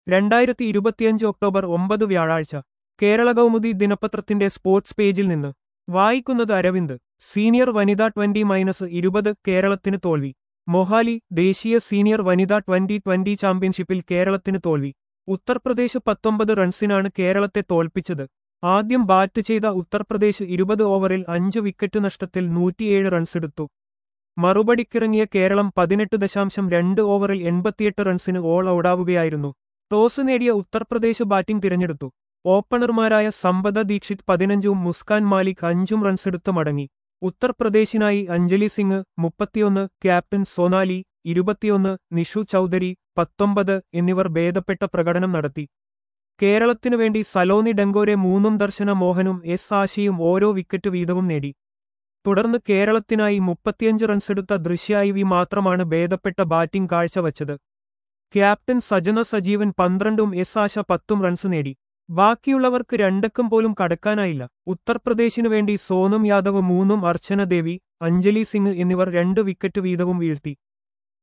രണ്ടായിരത്തി ഇരുപത്തിയഞ്ച് ഒക്ടോബർ ഒമ്പത് വ്യാഴാഴ്ച കേരള കൗമുദി ദിനപത്രത്തിന്റെ സ്പോർട്സ് പേജിൽ നിന്ന് വായിക്കുന്നത് അരവിന്ദ് സീനിയർ വനിതാ ട്വന്റി മൈനസ് ഇരുപത് കേരളത്തിന് തോൽവി മൊഹാലി ദേശീയ സീനിയർ വനിതാ ട്വന്റി ട്വന്റി ചാമ്പ്യൻഷിപ്പിൽ കേരളത്തിന് തോൽവി ഉത്തർപ്രദേശ് പത്തൊമ്പത് റൺസിനാണ് കേരളത്തെ തോൽപ്പിച്ചത് ആദ്യം ബാറ്റ് ചെയ്ത ഉത്തർപ്രദേശ് ഇരുപത് ഓവറിൽ അഞ്ച് വിക്കറ്റ് നഷ്ടത്തിൽ നൂറ്റിയേഴ് റൺസെടുത്തു മറുപടിക്കിറങ്ങിയ കേരളം പതിനെട്ട് ദശാംശം രണ്ട് ഓവറിൽ എൺപത്തിയെട്ട് റൺസിന് ഓൾ ഔട്ടാവുകയായിരുന്നു ടോസ് നേടിയ ഉത്തർപ്രദേശ് ബാറ്റിംഗ് തിരഞ്ഞെടുത്തു ഓപ്പണർമാരായ സമ്പദ ദീക്ഷിത് പതിനഞ്ചും മുസ്കാൻ മാലിക് അഞ്ചും റൺസെടുത്ത് മടങ്ങി ഉത്തർപ്രദേശിനായി അഞ്ജലി സിംഗ് മുപ്പത്തിയൊന്ന് ക്യാപ്റ്റൻ സോനാലി ഇരുപത്തിയൊന്ന് നിഷു ചൌധരി പത്തൊമ്പത് എന്നിവർ ഭേദപ്പെട്ട പ്രകടനം നടത്തി കേരളത്തിനു വേണ്ടി സലോനി ഡങ്കോരെ മൂന്നും ദർശന മോഹനും എസ് ആശിയും ഓരോ വിക്കറ്റ് വീതവും നേടി തുടർന്ന് കേരളത്തിനായി മുപ്പത്തിയഞ്ച് റൺസെടുത്ത ദൃശ്യ വി മാത്രമാണ് ഭേദപ്പെട്ട ബാറ്റിംഗ് കാഴ്ചവച്ചത് ക്യാപ്റ്റൻ സജന സജീവൻ പന്ത്രണ്ടും എസ് ആശ പത്തും റൺസ് നേടി ബാക്കിയുള്ളവർക്ക് രണ്ടക്കം പോലും കടക്കാനായില്ല ഉത്തർപ്രദേശിനു വേണ്ടി സോനം യാദവ് മൂന്നും അർച്ചന ദേവി അഞ്ജലി സിംഗ് എന്നിവർ രണ്ട് വിക്കറ്റ് വീതവും വീഴ്ത്തി